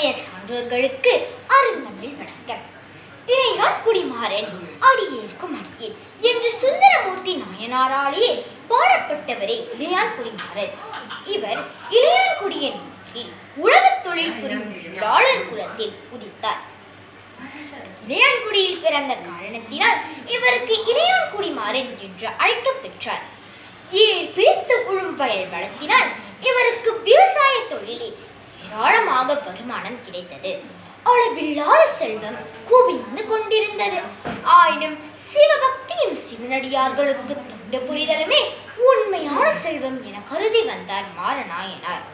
சமய சான்றோர்களுக்கு அருந்தமிழ் வணக்கம் இறையான் குடிமாறன் அடியேற்கும் அடியேன் என்று சுந்தரமூர்த்தி நாயனாராலேயே பாடப்பட்டவரே இளையான் குடிமாறன் இவர் இளையான்குடியின் ஊரில் உழவுத் தொழில் புரியும் தொழிலாளர் குலத்தில் உதித்தார் இளையான்குடியில் பிறந்த காரணத்தினால் இவருக்கு இளையான்குடி மாறன் என்று அழைக்கப் பெற்றார் ஏர் பிடித்து உழும் வயல் வளர்த்தினால் இவருக்கு விவசாய தொழிலில் ஏராளமாக வருமானம் கிடைத்தது அளவில்லாத செல்வம் குவிந்து கொண்டிருந்தது ஆயினும் சிவபக்தியும் சிவனடியார்களுக்கு தொண்டு புரிதலுமே உண்மையான செல்வம் என கருதி வந்தார் மாறநாயனார்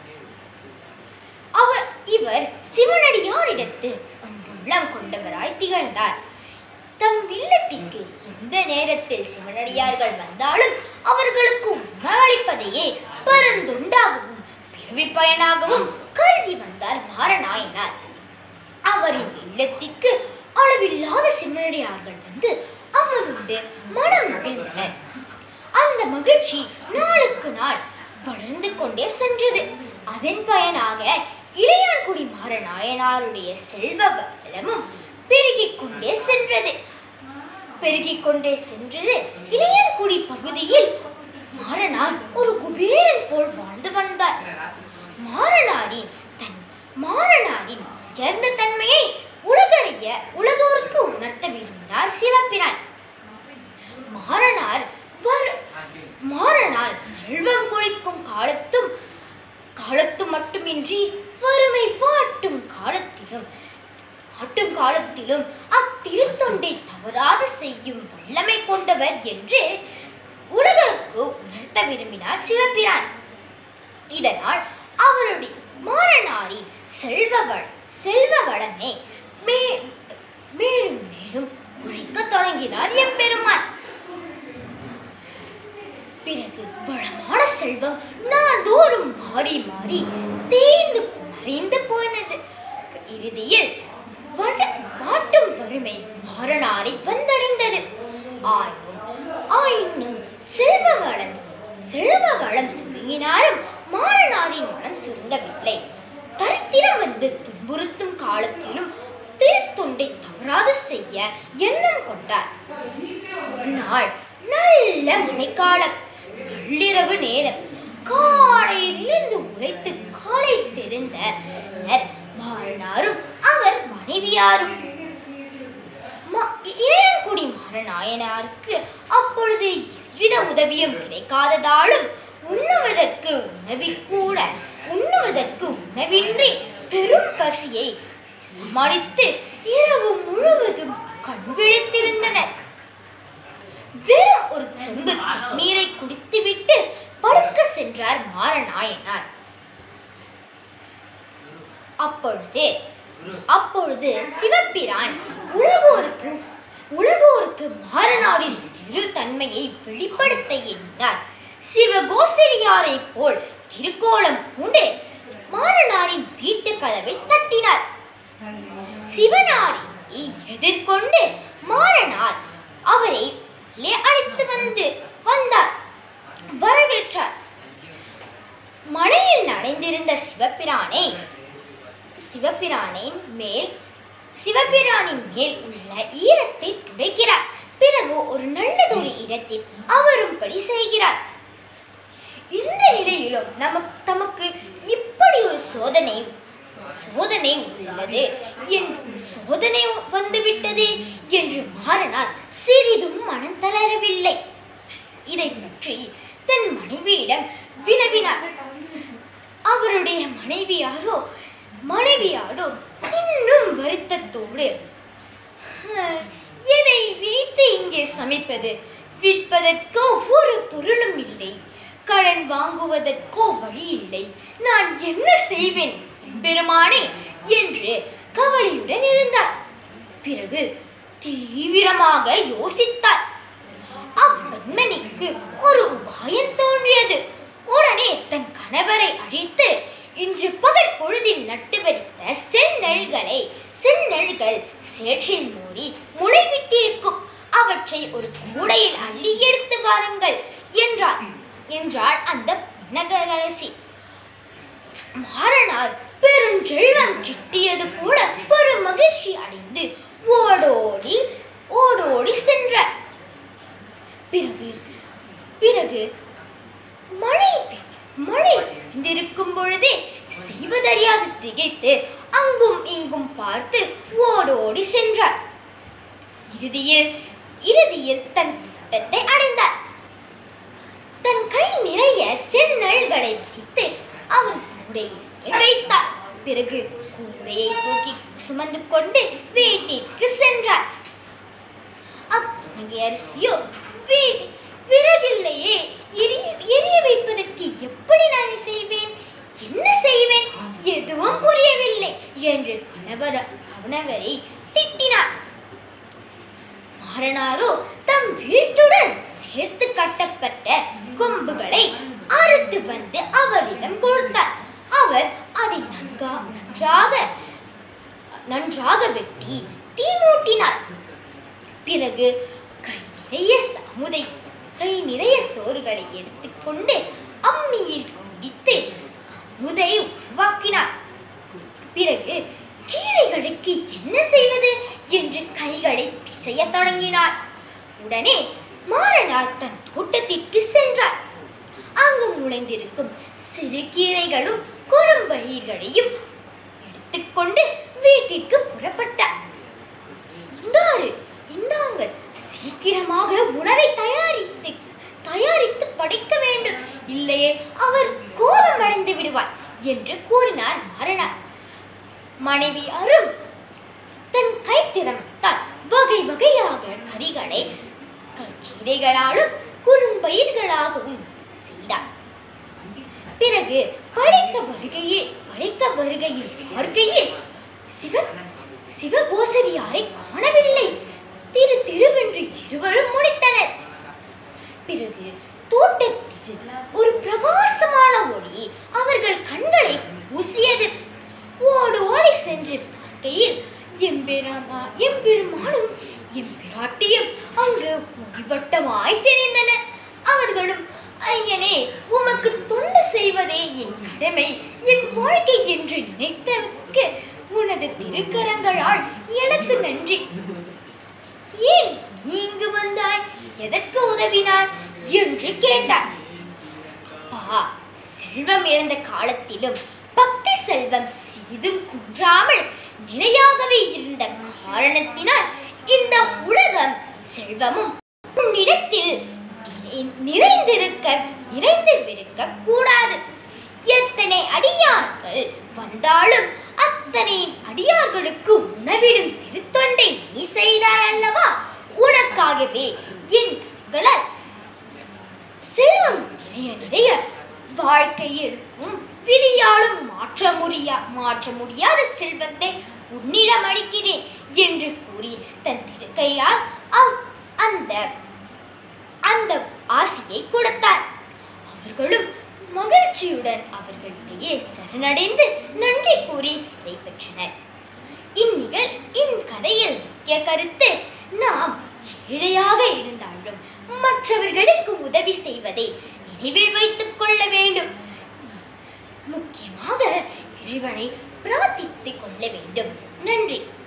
அவர் இவர் சிவனடியாரிடத்து அன்புள்ளம் கொண்டவராய் திகழ்ந்தார் தம் இல்லத்திற்கு எந்த நேரத்தில் சிவனடியார்கள் வந்தாலும் அவர்களுக்கு உணவளிப்பதையே பரந்துண்டாகவும் பிறவி பயனாகவும் கருதி வந்தார் மாறநாயனார் அவரின் இல்லத்திற்கு அளவில்லாத சிவனடியார்கள் வந்து அமர்ந்துண்டு மனம் மகிழ்ந்தனர் அந்த மகிழ்ச்சி நாளுக்கு நாள் வளர்ந்து கொண்டே சென்றது அதன் பயனாக இளையான்குடி மாற நாயனாருடைய செல்வ பலமும் பெருகிக் கொண்டே சென்றது பெருகிக் கொண்டே சென்றது இளையான்குடி பகுதியில் மாறனார் ஒரு குபேரன் போல் வாழ்ந்து வந்தார் மாறனாரின் தன் மாறனாரின் உயர்ந்த தன்மையை உலகறிய உலகோருக்கு உணர்த்த விரும்பினார் சிவபிரான் மாறனார் வரு மாறனார் செல்வம் கொழிக்கும் காலத்தும் காலத்து மட்டுமின்றி வறுமை வாட்டும் காலத்திலும் ஆட்டும் காலத்திலும் அத்திருத்தொண்டை தவறாது செய்யும் வல்லமை கொண்டவர் என்று உலகிற்கு உணர்த்த விரும்பினார் சிவபிரான் இதனால் அவருடைய மாறனாரின் செல்வ வள செல்வ வளமே மே மேலும் மேலும் குறைக்க தொடங்கினார் எம்பெருமான் பிறகு வளமான செல்வம் நாள்தோறும் மாறி மாறி தேய்ந்து மறைந்து போனது இறுதியில் வர வாட்டும் வறுமை மாறனாரை வந்தடைந்தது ஆயினும் ஆயினும் செல்வ வளம் சு- செல்வ வளம் சுருங்கினாலும் மாறனாரின் மனம் சுருங்கவில்லை தரித்திரம் வந்து துன்புறுத்தும் காலத்திலும் திருத்தொண்டை தவறாது செய்ய எண்ணம் கொண்டார் ஒரு நாள் நல்ல மழைக்காலம் நள்ளிரவு நேரம் காலையிலிருந்து உழைத்து காலை தெரிந்த மாறனாரும் அவர் மனைவியாரும் ம- இளையன்குடி மாறநாயனாருக்கு அப்பொழுது எவ்வித உதவியும் கிடைக்காததாலும் உண்ணுவதற்கு உணவிக்கூட உண்ணுவதற்கு உணவின்றி பெரும் பசியை சமாளித்து இரவு முழுவதும் கண் விழித்திருந்தனர் வெறும் ஒரு செம்பு தண்ணீரை குடித்துவிட்டு படுக்க சென்றார் மாறநாயனார் அப்பொழுது அப்பொழுது சிவபிரான் உலகோருக்கு உலகோருக்கு மாறனாரின் திரு தன்மையை வெளிப்படுத்த எண்ணினார் சிவகோசரியாரை போல் திருக்கோலம் பூண்டு மாறனாரின் வீட்டு கதவை தட்டினார் சிவனாரியை எதிர்கொண்டு மாறனார் அவரை உள்ளே அழைத்து வந்து வந்தார் வரவேற்றார் மலையில் நனைந்திருந்த சிவபிரானை சிவபிரானின் மேல் சிவபிரானின் மேல் உள்ள ஈரத்தை துடைக்கிறார் பிறகு ஒரு நல்லதொரு இடத்தில் அவரும்படி செய்கிறார் இந்த நிலையிலும் நமக்கு தமக்கு இப்படி ஒரு சோதனை சோதனை உள்ளது என்று சோதனை வந்துவிட்டது என்று மாறனார் சிறிதும் மனம் தளரவில்லை இதை பற்றி தன் மனைவியிடம் வினவினார் அவருடைய மனைவியாரோ மனைவியாரோ இன்னும் வருத்தத்தோடு "அஹ், எதை வைத்து இங்கே சமைப்பது விற்பதற்கோ ஒரு பொருளும் இல்லை கடன் வாங்குவதற்கோ வழி இல்லை நான் என்ன செய்வேன் பெருமானே என்று கவலையுடன் இருந்தார் பிறகு தீவிரமாக யோசித்தார் அப்பெண்மணிக்கு ஒரு உபாயம் தோன்றியது உடனே தன் கணவரை அழைத்து இன்று பகல் பொழுதில் நட்டு வைத்த செந்நெல்களை செந்நெல்கள் சேற்றில் மூடி முளைவிட்டிருக்கும் அவற்றை ஒரு கூடையில் அள்ளி எடுத்து வாருங்கள் என்றார் என்றாள் அந்த புன்னகரசி மாறனார் பெருஞ்செல்வம் கிட்டியது போல பெரும் மகிழ்ச்சி அடைந்து ஓடோடி ஓடோடி சென்றார் பிறகு பிறகு மழை பெ- மழை பெய்திருக்கும் பொழுதே செய்வதறியாது திகைத்து அங்கும் இங்கும் பார்த்து ஓடோடி சென்றார் இறுதியில் இறுதியில் தன் தோட்டத்தை அடைந்தார் தன் கை நிறைய செந்நெல்களை பிரித்து அவர் கூடையில் வைத்தார் பிறகு கூடையை தூக்கி சுமந்து கொண்டு வீட்டிற்கு சென்றார் அப்பனகை அரிசியோ வீ- விறகில்லையே எரிய எரிய வைப்பதற்கு எப்படி நான் செய்வேன் என்ன செய்வேன் எதுவும் புரியவில்லை என்று கணவர் கணவரை திட்டினார் மாறனாரோ தம் வீட்டுடன் சேர்த்து கட்டப்பட்ட கொம்புகளை அறுத்து வந்து அவரிடம் கொடுத்தார் அவர் அதை நன்கா நன்றாக நன்றாக வெட்டி தீ மூட்டினார் பிறகு கை நிறைய அமுதை கை நிறைய சோறுகளை எடுத்துக்கொண்டு அம்மியில் குடித்து அமுதை உருவாக்கினார் பிறகு கீரைகளுக்கு என்ன செய்வது என்று கைகளை பிசையத் தொடங்கினார் உடனே மாறனார் தன் தோட்டத்திற்கு சென்றார் அங்கு முளைந்திருக்கும் சிறு கீரைகளும் குறும்பயிர்களையும் எடுத்துக்கொண்டு வீட்டிற்கு புறப்பட்டார் இந்தாரு இந்தாங்கள் சீக்கிரமாக உணவை தயாரித்து தயாரித்து படைக்க வேண்டும் இல்லையே அவர் கோபம் அடைந்து விடுவார் என்று கூறினார் மாறனார் மனைவி அரும் தன் கைத்திறமைத்தால் வகை வகையாக கறிகளை க- கீரைகளாலும் குறும்பயிர்களாகவும் செய்தார் பிறகு படைக்க வருகையில் படைக்க வருகையில் பார்க்கையில் சிவ சிவகோசரியாரை காணவில்லை திரு திருவென்று இருவரும் முடித்தனர் பிறகு தோட்டத்தில் ஒரு பிரகாசமான ஒளி அவர்கள் கண்களை கூசியது ஓடு ஓடி சென்று பார்க்கையில் எம்பெருமா எம்பெருமானும் எம்பிராட்டியும் அங்கு முடிவட்டமாய் தெரிந்தனர் அவர்களும் ஐயனே உமக்கு தொண்டு செய்வதே என் கடமை என் வாழ்க்கை என்று நினைத்ததற்கு உனது திருக்கரங்களால் எனக்கு நன்றி ஏன் நீ இங்கு வந்தாய் எதற்கு உதவினாய் என்று கேட்டார் அப்பா செல்வம் இழந்த காலத்திலும் பக்தி செல்வம் சிறிதும் குன்றாமல் நிலையாகவே இருந்த காரணத்தினால் இந்த உலகம் செல்வமும் உன்னிடத்தில் நிறை- நிறைந்திருக்க நிறைந்து விருக்க கூடாது எத்தனை அடியார்கள் வந்தாலும் அத்தனை அடியார்களுக்கு உணவிடும் திருத்தொண்டை நீ செய்தாய் அல்லவா உனக்காகவே என் கண்களால் செல்வம் நிறைய நிறைய வாழ்க்கையில் உம் விதியாலும் மாற்ற முடியா மாற்ற முடியாத செல்வத்தை உன்னிடம் அளிக்கிறேன் என்று கூறி தன் திருக்கையால் அவ்- அந்த அந்த ஆசையை கொடுத்தார் அவர்களும் மகிழ்ச்சியுடன் அவர்களிடையே சரணடைந்து நன்றி கூறி விடைபெற்றனர் இந்நிகழ் இக்கதையில் முக்கிய கருத்து நாம் ஏழையாக இருந்தாலும் மற்றவர்களுக்கு உதவி செய்வதை நினைவில் வைத்துக் கொள்ள வேண்டும் முக்கியமாக இறைவனை பிரார்த்தித்துக் கொள்ள வேண்டும் நன்றி